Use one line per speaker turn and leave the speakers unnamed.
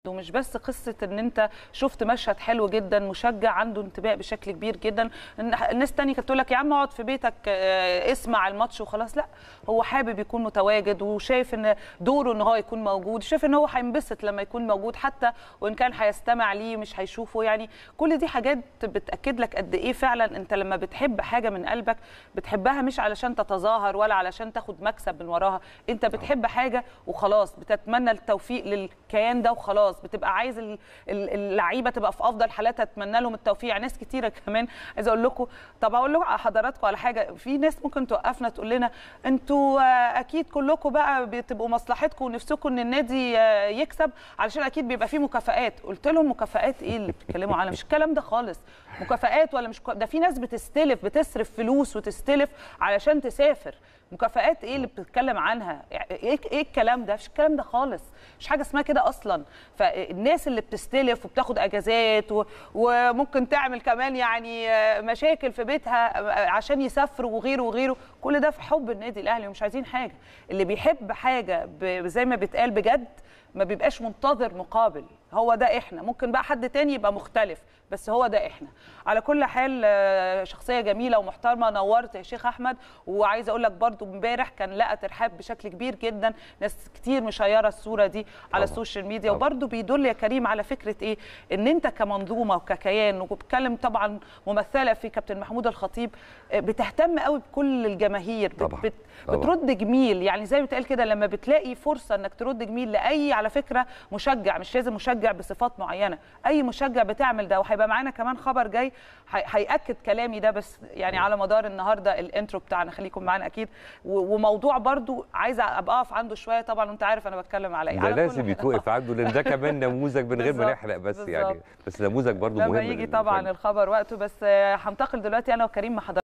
ومش بس قصه ان انت شفت مشهد حلو جدا مشجع عنده انتباه بشكل كبير جدا الناس تانية كانت تقول لك يا عم اقعد في بيتك آه، اسمع الماتش وخلاص لا هو حابب يكون متواجد وشايف ان دوره ان هو يكون موجود شايف ان هو هينبسط لما يكون موجود حتى وان كان هيستمع ليه مش هيشوفه يعني كل دي حاجات بتاكد لك قد ايه فعلا انت لما بتحب حاجه من قلبك بتحبها مش علشان تتظاهر ولا علشان تاخد مكسب من وراها انت بتحب حاجه وخلاص بتتمنى التوفيق للكيان ده وخلاص بتبقى عايز ال- ال- اللعيبه تبقى في افضل حالاتها اتمنى لهم التوفيق يعني ناس كتيره كمان عايزه اقول لكم طب اقول لكم حضراتكم على حاجه في ناس ممكن توقفنا تقول لنا انتوا آه، اكيد كلكم بقى بتبقوا مصلحتكم ونفسكم ان النادي آه، يكسب علشان اكيد بيبقى فيه مكافآت قلت لهم مكافآت ايه اللي بتتكلموا عنها مش الكلام ده خالص مكافآت ولا مش ده في ناس بتستلف بتصرف فلوس وتستلف علشان تسافر مكافآت ايه اللي بتتكلم عنها ايه ايه الكلام ده مش الكلام ده خالص مش حاجه اسمها كده اصلا فالناس اللي بتستلف وبتاخد اجازات و... وممكن تعمل كمان يعني آه، مشاكل في بيتها آه، عشان يسافروا وغيره وغيره كل ده في حب النادي الاهلي ومش عايزين حاجه اللي بيحب حاجه ب... زي ما بيتقال بجد ما بيبقاش منتظر مقابل هو ده احنا ممكن بقى حد تاني يبقى مختلف بس هو ده احنا على كل حال آه، شخصيه جميله ومحترمه نورت يا شيخ احمد وعايزه اقول لك برضو امبارح كان لقى ترحاب بشكل كبير جدا ناس كتير مشيره الصوره دي على
طبعاً.
السوشيال ميديا
طبعاً.
وبرضو بيدل يا كريم على فكره ايه ان انت كمنظومه وككيان وبتكلم طبعا ممثله في كابتن محمود الخطيب آه، بتهتم قوي بكل الجماهير بت-
طبعاً.
بت
طبعاً.
بترد جميل يعني زي ما بتقال كده لما بتلاقي فرصه انك ترد جميل لاي على فكره مشجع مش لازم مشجع بصفات معينه اي مشجع بتعمل ده وهيبقى معانا كمان خبر جاي هي- هياكد كلامي ده بس يعني على مدار النهارده الانترو بتاعنا خليكم معانا اكيد و- وموضوع برضو عايزه ابقى اقف عنده شويه طبعا وانت عارف انا بتكلم على ايه
ده
على كل
لازم
حال.
يتوقف عنده لان ده كمان نموذج من غير ما
بالظبط،
نحرق بس
بالظبط.
يعني بس نموذج برضه مهم
لما يجي طبعا
للفن.
الخبر وقته بس آه، هنتقل دلوقتي انا وكريم مع حضرتك